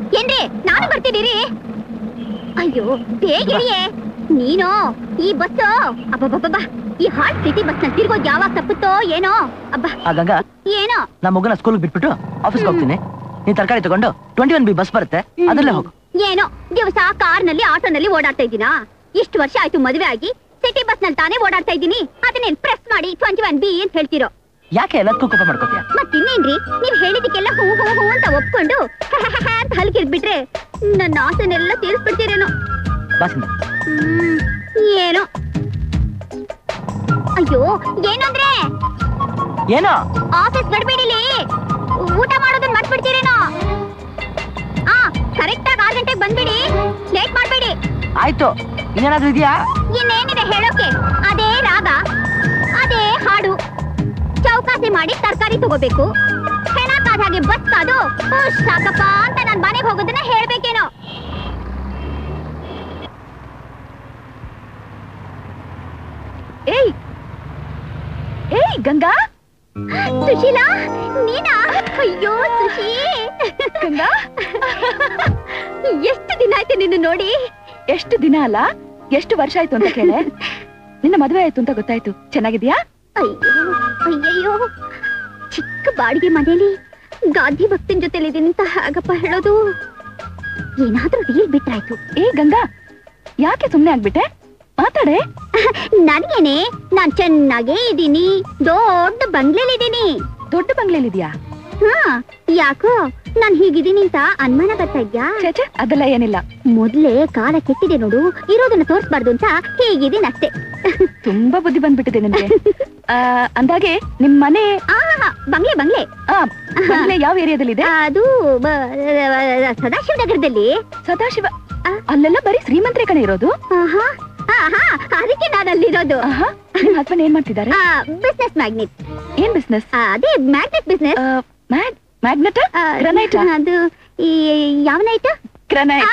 ಏನ್ರಿ ನಾನು ಬರ್ತೀನಿ ಅಯ್ಯೋ ಬೇಗ ಇಳಿಯೇ ನೀನು ಈ ಬಸ್ ಅಬ್ಬಬ್ಬಬ್ಬ ಈ ಹಾಟ್ ಸಿಟಿ ಬಸ್ ನ ತಿರ್ಗೋದ್ ಯಾವಾಗ ತಪ್ಪುತ್ತೋ ಏನೋ ಅಬ್ಬ ಆ ಗಂಗಾ ಏನೋ ನಮ್ಮ ಮಗನ ಸ್ಕೂಲ್ ಬಿಟ್ಬಿಟ್ಟು ಆಫೀಸ್ಗೆ ಹೋಗ್ತೀನಿ ನೀನ್ ತರಕಾರಿ ತಗೊಂಡು ಟ್ವೆಂಟಿ ಒನ್ ಬಿ ಬಸ್ ಬರುತ್ತೆ ಅದ್ರಲ್ಲೇ ಹೋಗು ಏನೋ ದಿವಸ ಕಾರ್ನಲ್ಲಿ ಆಟೋನಲ್ಲಿ ಓಡಾಡ್ತಾ ಇದ್ದೀನಾ ಇಷ್ಟು ವರ್ಷ ಆಯ್ತು ಮದುವೆ ಆಗಿ ಸಿಟಿ ಬಸ್ ನಲ್ಲಿ ತಾನೇ ಓಡಾಡ್ತಾ ಇದ್ದೀನಿ ಅದನ್ನೇನ್ ಪ್ರೆಸ್ ಮಾಡಿ ಟ್ವೆಂಟಿ ಒನ್ ಬಿ ಅಂತ ಹೇಳ್ತಿರೋ ಯಾಕೆ ಎಲ್ಲದಕ್ಕೂ ಕೋಪ ಮಾಡ್ಕೋತೀಯ ಮತ್ತಿನ್ನೇನ್ರಿ ನೀವ್ ಹೇಳಿದಕ್ಕೆಲ್ಲ ಹೂ ಹೂ ಹೂ ಅಂತ ಒಪ್ಕೊಂಡು ಅಂತ ಹಲ್ಕಿರ್ಬಿಟ್ರೆ ನನ್ನ ಆಸೆನೆಲ್ಲ ತೀರಿಸ್ಬಿಡ್ತೀರೇನೋ ಬಾಸಿಂದ ಹ್ಮ್, ಏನೋ ಅಯ್ಯೋ ಏನಂದ್ರೆ ಏನೋ ಆಫೀಸ್ ಗಡ್ಬಿಡಿಲಿ ಊಟ ಮಾಡೋದನ್ನ ಮರ್ತ್ಬಿಡ್ತೀರೇನೋ ಆ ಕರೆಕ್ಟ್ ಆಗಿ ಆರ್ ಗಂಟೆಗೆ ಬಂದ್ಬಿಡಿ ಲೇಟ್ ಮಾಡ್ಬೇಡಿ ಆಯ್ತು ಇನ್ನೇನಾದ್ರೂ ಇದೆಯಾ ಇನ್ನೇನಿದೆ ಹೇಳೋಕೆ ಅದೇ ರಾಗ ಅದೇ ಹಾಡು ಚೌಕಾಸಿ ಮಾಡಿ ತರಕಾರಿ ತಗೋಬೇಕು ಹೆಣ ಕಾದ ಹಾಗೆ ಬಸ್ ಕಾದು "ಉಶ್, ಸಾಕಪ್ಪ ಅಂತ ನಾನ್ ಮನೆಗೆ ಹೋಗೋದನ್ನ ಹೇಳ್ಬೇಕೇನೋ ಏಯ್ ಏಯ್ ಗಂಗಾ ಸುಶೀಲಾ ನೀನಾ ಅಯ್ಯೋ ಸುಶಿ ಗಂಗಾ ಎಷ್ಟು ದಿನ ಆಯ್ತು ನಿನ್ನ ನೋಡಿ ಎಷ್ಟು ದಿನ ಅಲ್ಲ ಎಷ್ಟು ವರ್ಷ ಆಯ್ತು ಅಂತ ಕೇಳೆ ನಿನ್ನ ಮದುವೆ ಆಯ್ತು ಅಂತ ಗೊತ್ತಾಯ್ತು ಚೆನ್ನಾಗಿದ್ಯಾ ಅಯ್ಯೋ ಅಯ್ಯಯ್ಯೋ ಚಿಕ್ಕ ಬಾಡಿಗೆ ಮನೇಲಿ ಗಾಂಧಿ ಭಕ್ತನ್ ಜೊತೆಲಿದ್ದೀನಿ ಅಂತ ಹಾಗಪ್ಪ ಹೇಳೋದು ಏನಾದ್ರೂ ರೀಲ್ ಬಿಟ್ರಾಯ್ತು ಏ ಗಂಗಾ ಯಾಕೆ ಸುಮ್ನೆ ಆಗ್ಬಿಟ್ಟೆ ಮಾತಾಡೆ ನನ್ಗೇನೆ ನಾನ್ ಚೆನ್ನಾಗೇ ಇದ್ದೀನಿ ದೊಡ್ಡ ಬಂಗ್ಲೆಲಿದ್ದೀನಿ ದೊಡ್ಡ ಬಂಗ್ಲೆಲಿದ್ಯಾ ಹಾ ಯಾಕೋ ನಾನ್ ಹೀಗಿದ್ದೀನಿ ಅಂತ ಅನುಮಾನ ಬರ್ತಾ ಇದ್ಯಾ ಛೇ ಅದೆಲ್ಲ ಏನಿಲ್ಲ ಮೊದ್ಲೇ ಕಾಲ ಕೆಟ್ಟಿದೆ ನೋಡು ಇರೋದನ್ನ ತೋರ್ಸ್ಬಾರ್ದು ಅಂತ ಹೀಗಿದ್ದೀನಿ ಅಷ್ಟೇ ತುಂಬಾ ಬುದ್ಧಿ ಬಂದ್ಬಿಟ್ಟಿದೆ ನಿನ್ಗೆ ಆ, ಅಂದಾಗೆ ನಿಮ್ ಮನೆ ಆ ಬಂಗ್ಲೆ ಬಂಗ್ಲೆ ಆ, ಬಂಗ್ಲೆ ಯಾವ ಏರಿಯಾದಲ್ಲಿದೆ ಅದು ಬ- ಸದಾಶಿವ ನಗರದಲ್ಲಿ ಸದಾಶಿವ ಆ. ಅಲ್ಲೆಲ್ಲ ಬರೀ ಶ್ರೀಮಂತರೇ ಕಣೆ ಇರೋದು ಆಹಾ ಆಹಾ ಅದಕ್ಕೆ ನಾನು ಅಲ್ಲಿರೋದು ಆಹಾ ನಿಮ್ ಹಸ್ಬೆಂಡ್ ಏನ್ ಮಾಡ್ತಿದ್ದಾರೆ ಬಿಸ್ನೆಸ್ ಮ್ಯಾಗ್ನೆಟ್ ಏನ್ ಬಿಸ್ನೆಸ್ ಅದೇ ಮ್ಯಾಗ್ನೆಟ್ ಬಿಸ್ನೆಸ್ ಮ್ಯಾಗ್ನೆಟ್ ಗ್ರನೈಟ್ ಅದು ಈ ಯಾವ ನೈಟ್ ಗ್ರನೈಟ್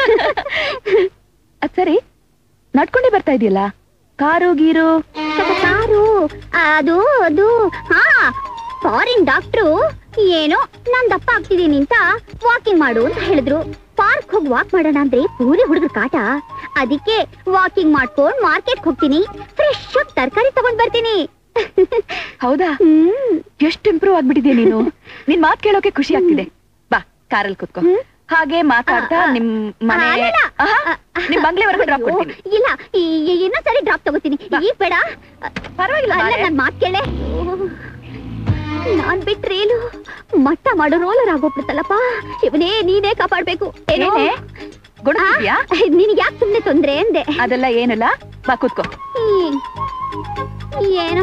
ಅದ್ ಸರಿ ನಡ್ಕೊಂಡೇ ಬರ್ತಾ ಇದೆಯಲ್ಲ ಕಾರು ಗೀರು ಕಾರು ಅದು ಅದು ಹಾ ಫಾರಿನ್ ಡಾಕ್ಟ್ರು ಏನೋ ನಾನ್ ದಪ್ಪ ಆಗ್ತಿದ್ದೀನಿ ಅಂತ ವಾಕಿಂಗ್ ಮಾಡು ಅಂತ ಹೇಳಿದ್ರು ಪಾರ್ಕ್ ಹೋಗಿ ವಾಕ್ ಮಾಡೋಣ ಅಂದ್ರೆ ಪೂರಿ ಹುಡುಗರ ಕಾಟ ಅದಕ್ಕೆ ವಾಕಿಂಗ್ ಮಾಡ್ಕೊಂಡ್ ಮಾರ್ಕೆಟ್ ಹೋಗ್ತೀನಿ ಫ್ರೆಶ್ ಆಗಿ ತರಕಾರಿ ತಗೊಂಡ್ ಬರ್ತೀನಿ ಹೌದಾ ಹ್ಮ್ ಎಷ್ಟು ಇಂಪ್ರೂವ್ ಆಗ್ಬಿಟ್ಟಿದ್ಯಾ ನೀನು ನಿನ್ ಮಾತ್ ಕೇಳೋಕೆ ಖುಷಿ ಆಗ್ತಿದೆ ಬಾ ಕಾರಲ್ಲಿ ಕುತ್ಕೋ ಹ್ಮ್. ಹಾಗೆ ಮಾತಾಡ್ತಾ ಆ, ಆ. ನಿಮ್ ಮನೆ ಅಲ್ಲಲ್ಲ. ಆಹಾ, ನಿಮ್ ಬಂಗ್ಲೆವರೆಗೂ ಡ್ರಾಪ್ ಅಯ್ಯೋ, ಕೊಡ್ತೀನಿ ಇಲ್ಲ ಈ- ಈ- ಇನ್ನೊಂದ್ಸರಿ ಡ್ರಾಪ್ ತಗೋತೀನಿ ಬಾ. ಈಗ ಬೇಡ ಪರವಾಗಿಲ್ಲ ಅಲ್ಲ ಬಾರೆ. ನನ್ ಮಾತ್ ಕೇಳೆ ನಾನ್ ಬಿಟ್ರೇನು ಮಟ್ಟ ಮಾಡೋ ರೋಲರ್ ಆಗೋಗ್ಬಿಡ್ತಲ್ಲಪ್ಪ ಇವನೇ ನೀನೇ ಕಾಪಾಡ್ಬೇಕು ಏನೋ ಏನೇ? ಗುಣಸಿದ್ಯಾ ನಿನಗೆ ಯಾಕೆ ಸುಮ್ನೆ ತೊಂದ್ರೆ ಅಂದೆ ಅದೆಲ್ಲ ಏನಲ್ಲ ಬಾ ಕೂತ್ಕೋ ಹ್ಮ್. ಏನೋ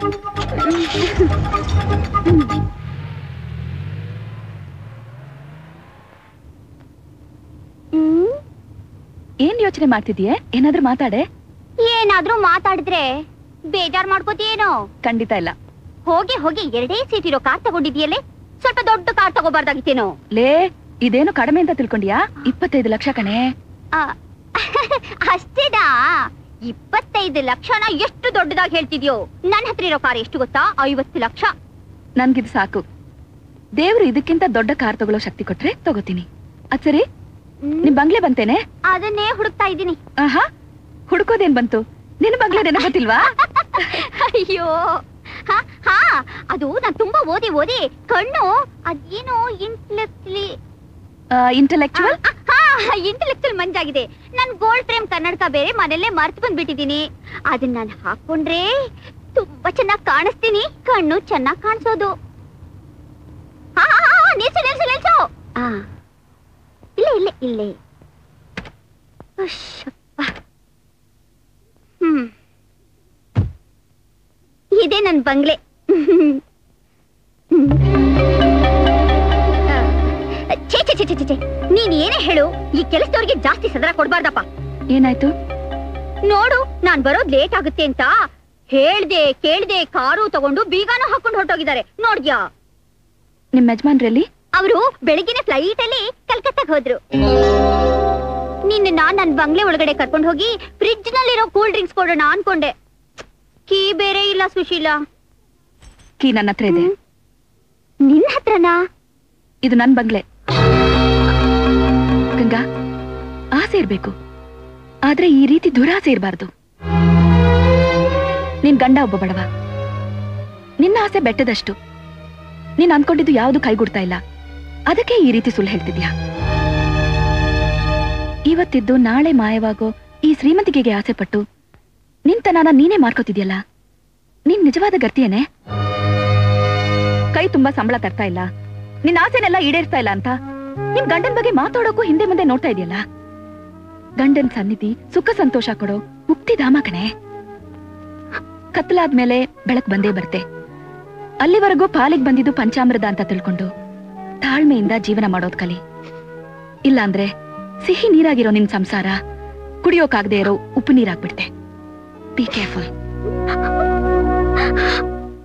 ಹ್ಮ್ ಏನ್ ಯೋಚನೆ ಮಾಡ್ತಿದ್ಯೆ ಏನಾದ್ರೂ ಮಾತಾಡೆ ಏನಾದ್ರೂ ಮಾತಾಡಿದ್ರೆ ಬೇಜಾರ್ ಮಾಡ್ಕೋತೀಯೇನೋ ಖಂಡಿತ ಇಲ್ಲ ಹೋಗಿ ಹೋಗಿ ಎರಡೇ ಸೀಟ್ ಇರೋ ಕಾರ್ ತಗೊಂಡಿದ್ಯಲ್ಲೇ ಸ್ವಲ್ಪ ದೊಡ್ಡ ಕಾರ್ ತಗೋಬಾರ್ದಾಗಿತ್ತೇನೋ ಲೇ ಇದೇನು ಕಡಿಮೆ ಅಂತ ತಿಳ್ಕೊಂಡ್ಯಾ ಇಪ್ಪತ್ತೈದು ಲಕ್ಷ ಕಣೆ ಆ, ಅಷ್ಟೇನಾ ಇಪ್ಪತ್ತೈದು ಲಕ್ಷನ ಎಷ್ಟು ದೊಡ್ಡದಾಗಿ ಹೇಳ್ತಿದ್ಯೋ ನನ್ನ ಹತ್ರ ಇರೋ ಕಾರ್ ಎಷ್ಟು ಗೊತ್ತಾ ಐವತ್ತು ಲಕ್ಷ ನನ್ಗಿದ್ ಸಾಕು ದೇವ್ರು ಇದಕ್ಕಿಂತ ದೊಡ್ಡ ಕಾರ್ ತಗೊಳ್ಳೋ ಶಕ್ತಿ ಕೊಟ್ರೆ ತಗೋತೀನಿ ಅದ್ ಸರಿ ಹ್ಮ್, ನಿಮ್ ಬಂಗ್ಲೆ ಬಂತೇನೆ ಅದನ್ನೇ ಹುಡುಕ್ತಾ ಇದ್ದೀನಿ ಆಹಾ ಹುಡ್ಕೋದೇನ್ ಬಂತು ನಿನ್ ಬಂಗ್ಲೆದೇನೋ ಗೊತ್ತಿಲ್ವಾ ಅಯ್ಯೋ ಹಾ ಹಾ ಅದು ನಾನ್ ತುಂಬಾ ಓದಿ ಓದಿ ಕಣ್ಣು ಅದೇನೋ ಇಂಟ್ಲೆಕ್ಟ್ಲಿ ಇಂಟೆಲೆಕ್ಚುವಲ್ ಇಂಟೆಲೆಕ್ಚುಯಲ್ ಮಂಜಾಗಿದೆ ನನ್ ಗೋಲ್ಡ್ ಫ್ರೇಮ್ ಕನ್ನಡಕ ಬೇರೆ ಮನೆಯಲ್ಲೇ ಮರ್ತು ಬಂದ್ಬಿಟ್ಟಿದೀನಿ ಅದನ್ನ ನಾನು ಹಾಕೊಂಡ್ರೆ ತುಂಬಾ ಚೆನ್ನಾಗ್ ಕಾಣಿಸ್ತೀನಿ ಕಣ್ಣು ಚೆನ್ನಾಗ್ ಕಾಣಿಸೋದು ಹಾ ಹಾ, ಹಾ, ಹಾ, ನಿಲ್ಸು ನಿಲ್ಸು ನಿಲ್ಸು ಆ ಇಲ್ಲೇ ಇಲ್ಲೇ ಇಲ್ಲೇ ಅಶ್ಶಪ್ಪ. ಹ್ಮ್ ಇದೇ ನನ್ ಬಂಗ್ಲೆ ಆ, ಛೇ ಛೇ ಛೇ ಛೇ, ಛೇ ಛೇ. ನೀನ್ ಏನೇ ಹೇಳು ಈ ಕೆಲಸದವ್ರಿಗೆ ಜಾಸ್ತಿ ಸದರ ಕೊಡ್ಬಾರ್ದಪ್ಪ ಏನಾಯ್ತು ನೋಡು ನಾನ್ ಬರೋದ್ ಲೇಟ್ ಆಗುತ್ತೆ ಅಂತ ಹೇಳ್ದೆ ಕೇಳ್ದೆ ಕಾರು ತಗೊಂಡು ಬೀಗಾನು ಹಾಕೊಂಡು ಹೊರಟೋಗಿದ್ದಾರೆ ನೋಡ್ದ್ಯಾ ನಿಮ್ ಯಜಮಾನ್ರಲ್ಲಿ ಅವರು ಬೆಳಗಿನ ಫ್ಲೈಟ್ ಅಲ್ಲಿ ಕಲ್ಕತ್ತಾಗ ಹೋದ್ರು ನಿನ್ನ ನಾನ್ ನನ್ ಬಂಗ್ಲೆ ಒಳಗಡೆ ಕರ್ಕೊಂಡು ಹೋಗಿ ಫ್ರಿಡ್ಜ್ ನಲ್ಲಿರೋ ಕೂಲ್ ಡ್ರಿಂಕ್ಸ್ ಕೊಡೋಣ ಅನ್ಕೊಂಡೆ ಕೀ ಬೇರೆ ಇಲ್ಲ ಸುಶೀಲಾ ಕೀ ನನ್ನ ಹತ್ರ ಇದೆ ನಿನ್ನ ಹತ್ರನಾ ಇದು ನನ್ ಬಂಗ್ಲೆ ಗಂಗಾ ಆಸೆ ಇರ್ಬೇಕು ಆದ್ರೆ ಈ ರೀತಿ ದುರಾಸೆ ಇರಬಾರ್ದು ನಿನ್ ಗಂಡ ಒಬ್ಬ ಬಡವ ನಿನ್ನ ಆಸೆ ಬೆಟ್ಟದಷ್ಟು ನೀನ್ ಅನ್ಕೊಂಡಿದ್ದು ಯಾವುದು ಕೈಗೂಡ್ತಾ ಇಲ್ಲ ಅದಕ್ಕೆ ಈ ರೀತಿ ಸುಳ್ಳು ಹೇಳ್ತಿದ್ಯಾ ಇವತ್ತಿದ್ದು ನಾಳೆ ಮಾಯವಾಗೋ ಈ ಶ್ರೀಮಂತಿಕೆಗೆ ಆಸೆ ಪಟ್ಟು ನಿಂತನಾನ ನೀನೇ ಮಾರ್ಕೋತಿದ್ಯಲ್ಲ ನೀನ್ ನಿಜವಾದ ಗರ್ತಿಯೇನೆ ಕೈ ತುಂಬಾ ಸಂಬಳ ತರ್ತಾ ಇಲ್ಲ ನಿನ್ನ ಆಸೆನೆಲ್ಲ ಈಡೇರ್ತಾ ಇಲ್ಲ ಅಂತ ನಿಮ್ ಗಂಡನ್ ಬಗ್ಗೆ ಮಾತಾಡೋಕ್ಕೂ ಹಿಂದೆ ಮುಂದೆ ನೋಡ್ತಾ ಇದೆಯಲ್ಲ ಗಂಡನ್ ಸನ್ನಿಧಿ ಸುಖ ಸಂತೋಷ ಕೊಡೋ ಮುಕ್ತಿಧಾಮ ಕಣೆ ಕತ್ಲಾದ್ಮೇಲೆ ಬೆಳಕ್ ಬಂದೇ ಬರ್ತೆ ಅಲ್ಲಿವರೆಗೂ ಪಾಲಿಗೆ ಬಂದಿದ್ದು ಪಂಚಾಮೃತ ಅಂತ ತಿಳ್ಕೊಂಡು ತಾಳ್ಮೆಯಿಂದ ಜೀವನ ಮಾಡೋದ್ ಕಲಿ ಇಲ್ಲಾಂದ್ರೆ ಸಿಹಿ ನೀರಾಗಿರೋ ನಿನ್ ಸಂಸಾರ ಕುಡಿಯೋಕಾಗದೆ ಇರೋ ಉಪ್ಪು ನೀರಾಗ್ಬಿಡ್ತೆ ಬಿ ಕೇರ್ಫುಲ್